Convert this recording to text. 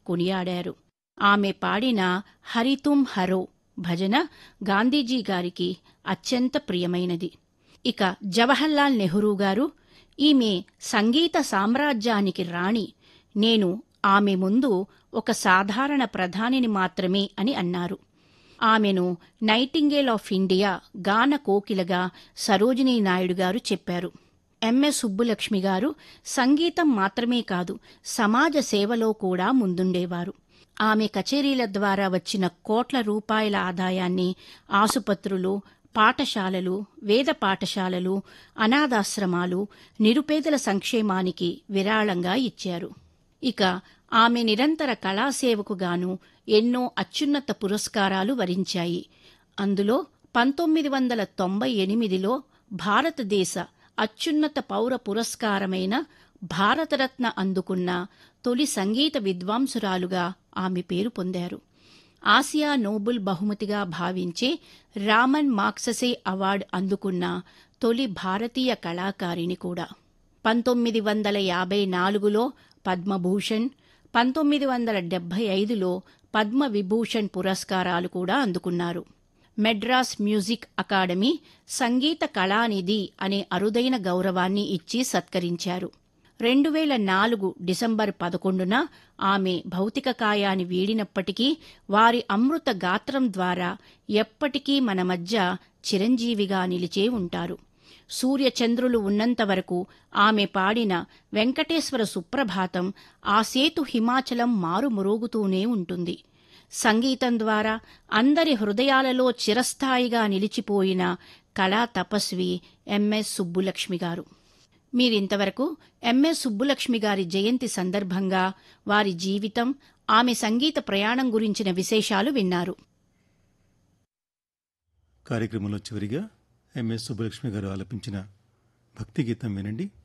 కొనియాడారు ఆమె పాడిన హరితుం హరో భజన గాంధీజీ గారికి అత్యంత ప్రియమైనది ఇక జవహర్లాల్ నెహ్రూ గారు ఈమె సంగీత సామ్రాజ్యానికి రాణి నేను ఆమె ముందు ఒక సాధారణ ప్రధానిని మాత్రమే అని అన్నారు ఆమెను నైటింగేల్ ఆఫ్ ఇండియా గాన కోకిలగా సరోజినీ నాయుడు గారు చెప్పారు ఎంఎస్ సుబ్బులక్ష్మి గారు సంగీతం మాత్రమే కాదు సమాజ సేవలో కూడా ముందుండేవారు ఆమె కచేరీల ద్వారా వచ్చిన కోట్ల రూపాయల ఆదాయాన్ని ఆసుపత్రులు పాఠశాలలు వేద పాఠశాలలు అనాథాశ్రమాలు నిరుపేదల సంక్షేమానికి విరాళంగా ఇచ్చారు ఇక ఆమె నిరంతర కళాసేవకు గాను ఎన్నో అత్యున్నత పురస్కారాలు వరించాయి అందులో పంతొమ్మిది వందల తొంభై ఎనిమిదిలో భారతదేశ అత్యున్నత పౌర పురస్కారమైన భారతరత్న అందుకున్న తొలి సంగీత విద్వాంసురాలుగా ఆమె పేరు పొందారు ఆసియా నోబుల్ బహుమతిగా భావించే రామన్ మాక్ససే అవార్డు అందుకున్న తొలి భారతీయ కళాకారిణి కూడా పంతొమ్మిది వందల యాభై నాలుగులో పద్మభూషణ్ పంతొమ్మిది వందల డెబ్బై ఐదులో పద్మవిభూషణ్ పురస్కారాలు కూడా అందుకున్నారు మెడ్రాస్ మ్యూజిక్ అకాడమీ సంగీత కళానిధి అనే అరుదైన గౌరవాన్ని ఇచ్చి సత్కరించారు రెండు వేల నాలుగు డిసెంబర్ పదకొండున ఆమె భౌతిక కాయాన్ని వీడినప్పటికీ వారి అమృత గాత్రం ద్వారా ఎప్పటికీ మన మధ్య చిరంజీవిగా నిలిచే ఉంటారు సూర్యచంద్రులు ఉన్నంత వరకు ఆమె పాడిన వెంకటేశ్వర సుప్రభాతం ఆ సేతు హిమాచలం మారుమురోగుతూనే ఉంటుంది సంగీతం ద్వారా అందరి హృదయాలలో చిరస్థాయిగా నిలిచిపోయిన కళా తపస్వి ఎంఎస్ సుబ్బులక్ష్మి గారు మీరింతవరకు ఎంఎస్ సుబ్బులక్ష్మి గారి జయంతి సందర్భంగా వారి జీవితం ఆమె సంగీత ప్రయాణం గురించిన విశేషాలు విన్నారు కార్యక్రమంలో చివరిగా ఎంఎస్ సుబ్బలక్ష్మి గారు ఆలపించిన భక్తి గీతం వినండి